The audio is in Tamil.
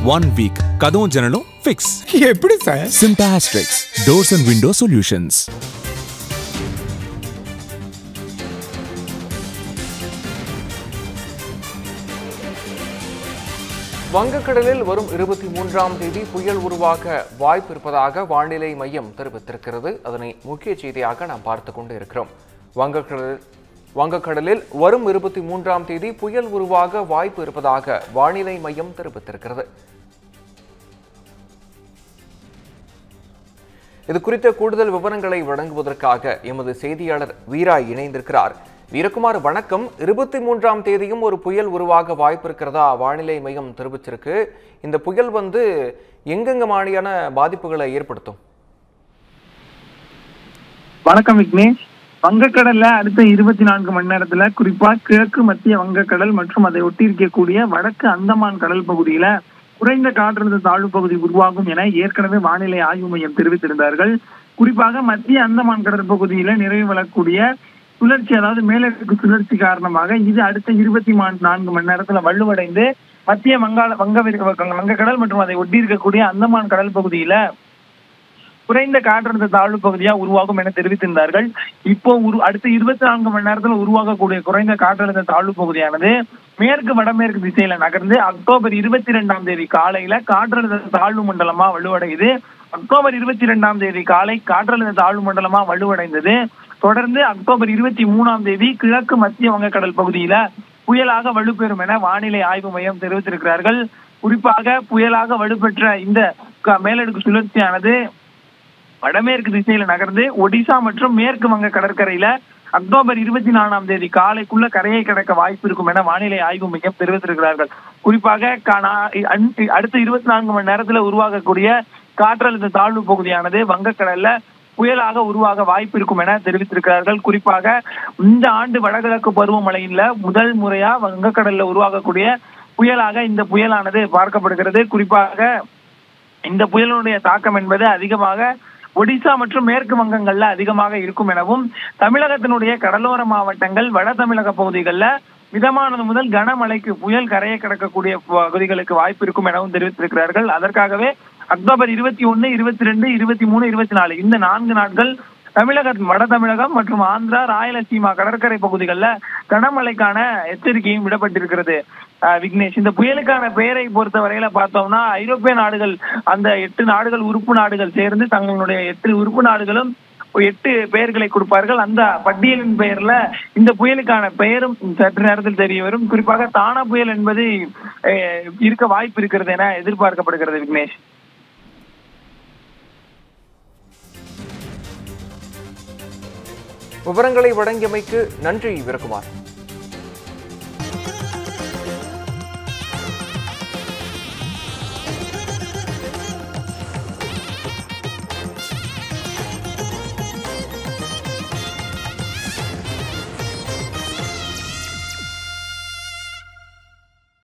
ஒன் வீக் கதவும் ஜன்னலும் ஃபிக்ஸ் எப்படி சார் சிம்டாஸ்ட்ரிக்ஸ் டோர்ஸ் அண்ட் விண்டோ சொல்யூஷன்ஸ் வங்கக்கடலில் வரும் இருபத்தி மூன்றாம் தேதி புயல் உருவாக வாய்ப்பு இருப்பதாக வானிலை மையம் தெரிவித்திருக்கிறது அதனை முக்கிய செய்தியாக நாம் பார்த்து கொண்டு இருக்கிறோம் வங்கக்கடலில் வங்கக்கடலில் வரும் இருபத்தி மூன்றாம் தேதி புயல் உருவாக வாய்ப்பு இருப்பதாக வானிலை மையம் தெரிவித்திருக்கிறது இது குறித்த கூடுதல் விவரங்களை வழங்குவதற்காக எமது செய்தியாளர் வீரா இணைந்திருக்கிறார் வீரகுமார் வணக்கம் இருபத்தி மூன்றாம் தேதியும் ஒரு புயல் உருவாக வாய்ப்பு இருக்கிறதா வானிலை மையம் தெரிவிச்சிருக்கு இந்த புயல் வந்து எங்கெங்க மாதிரியான பாதிப்புகளை ஏற்படுத்தும் வணக்கம் விக்னேஷ் வங்கக்கடல்ல அடுத்த இருபத்தி நான்கு மணி நேரத்துல குறிப்பா கிழக்கு மத்திய வங்கக்கடல் மற்றும் அதை ஒட்டி இருக்கக்கூடிய வடக்கு அந்தமான் கடல் பகுதியில குறைந்த காற்றழுத்த தாழ்வு பகுதி உருவாகும் என ஏற்கனவே வானிலை ஆய்வு மையம் தெரிவித்திருந்தார்கள் குறிப்பாக மத்திய அந்தமான் கடல் பகுதியில நிறைவு வரக்கூடிய சுழற்சி அதாவது மேலடுக்கு சுழற்சி காரணமாக இது அடுத்த இருபத்தி நான்கு மணி நேரத்துல வலுவடைந்து மத்திய வங்காள வங்க வங்கக்கடல் மற்றும் அதை ஒட்டி இருக்கக்கூடிய அந்தமான் கடல் பகுதியில குறைந்த காற்றழுத்த தாழ்வு பகுதியா உருவாகும் என தெரிவித்திருந்தார்கள் இப்போ உரு அடுத்த இருபத்தி நான்கு மணி நேரத்துல உருவாகக்கூடிய குறைந்த காற்றழுத்த தாழ்வு பகுதியானது மேற்கு வடமேற்கு திசையில நகர்ந்து அக்டோபர் இருபத்தி ரெண்டாம் தேதி காலையில காற்றழுத்த தாழ்வு மண்டலமா வலுவடையுது அக்டோபர் இருபத்தி ரெண்டாம் தேதி காலை காற்றழுத்த தாழ்வு மண்டலமா வலுவடைந்தது தொடர்ந்து அக்டோபர் இருபத்தி மூணாம் தேதி கிழக்கு மத்திய வங்கக்கடல் பகுதியில புயலாக வலுப்பெறும் என வானிலை ஆய்வு மையம் தெரிவித்திருக்கிறார்கள் குறிப்பாக புயலாக வலுப்பெற்ற இந்த க- மேலடுக்கு சுழற்சியானது வடமேற்கு திசையில நகர்ந்து ஒடிசா மற்றும் மேற்கு வங்க கடற்கரையில அக்டோபர் இருபத்தி நாலாம் தேதி காலைக்குள்ள கரையை கடக்க வாய்ப்பு இருக்கும் என வானிலை ஆய்வு மையம் தெரிவித்திருக்கிறார்கள் குறிப்பாக கா- நா- அன்- அடுத்த இருபத்தி நான்கு மணி நேரத்துல உருவாகக்கூடிய காற்றழுத்த தாழ்வு பகுதியானது வங்கக்கடல்ல புயலாக உருவாக வாய்ப்பு இருக்கும் என தெரிவித்திருக்கிறார்கள் குறிப்பாக இந்த ஆண்டு வடகிழக்கு பருவமழையில முதல் முறையா வங்கக்கடல்ல உருவாகக்கூடிய புயலாக இந்த புயலானது பார்க்கப்படுகிறது குறிப்பாக இந்த புயலினுடைய தாக்கம் என்பது அதிகமாக ஒடிசா மற்றும் மேற்கு வங்கங்கள்ல அதிகமாக இருக்கும் எனவும் தமிழகத்தினுடைய கடலோர மாவட்டங்கள் வட தமிழக பகுதிகளில் மிதமானது முதல் கனமழைக்கு புயல் கரையை கடக்கக்கூடிய பகுதிகளுக்கு வாய்ப்பு இருக்கும் எனவும் தெரிவித்திருக்கிறார்கள் அதற்காகவே அக்டோபர் இருபத்தி ஒன்னு இருபத்தி ரெண்டு இருபத்தி மூணு இருபத்தி நாலு இந்த நான்கு நாட்கள் தமிழக வட தமிழகம் மற்றும் ஆந்திரா ராயலசீமா கடற்கரை பகுதிகளில் கனமழைக்கான எச்சரிக்கையும் விடப்பட்டிருக்கிறது அஹ் விக்னேஷ் இந்த புயலுக்கான பெயரை பொறுத்த வரையில பார்த்தோம்னா ஐரோப்பிய நாடுகள் அந்த எட்டு நாடுகள் உறுப்பு நாடுகள் சேர்ந்து தங்களுடைய எட்டு உறுப்பு நாடுகளும் எட்டு பெயர்களை கொடுப்பார்கள் அந்த பட்டியலின் பெயர்ல இந்த புயலுக்கான பெயரும் சற்று நேரத்தில் தெரிய வரும் குறிப்பாக தானா புயல் என்பது அஹ், இருக்க வாய்ப்பு இருக்கிறது என எதிர்பார்க்கப்படுகிறது விக்னேஷ் விவரங்களை வழங்கியமைக்கு நன்றி வீரகுமார்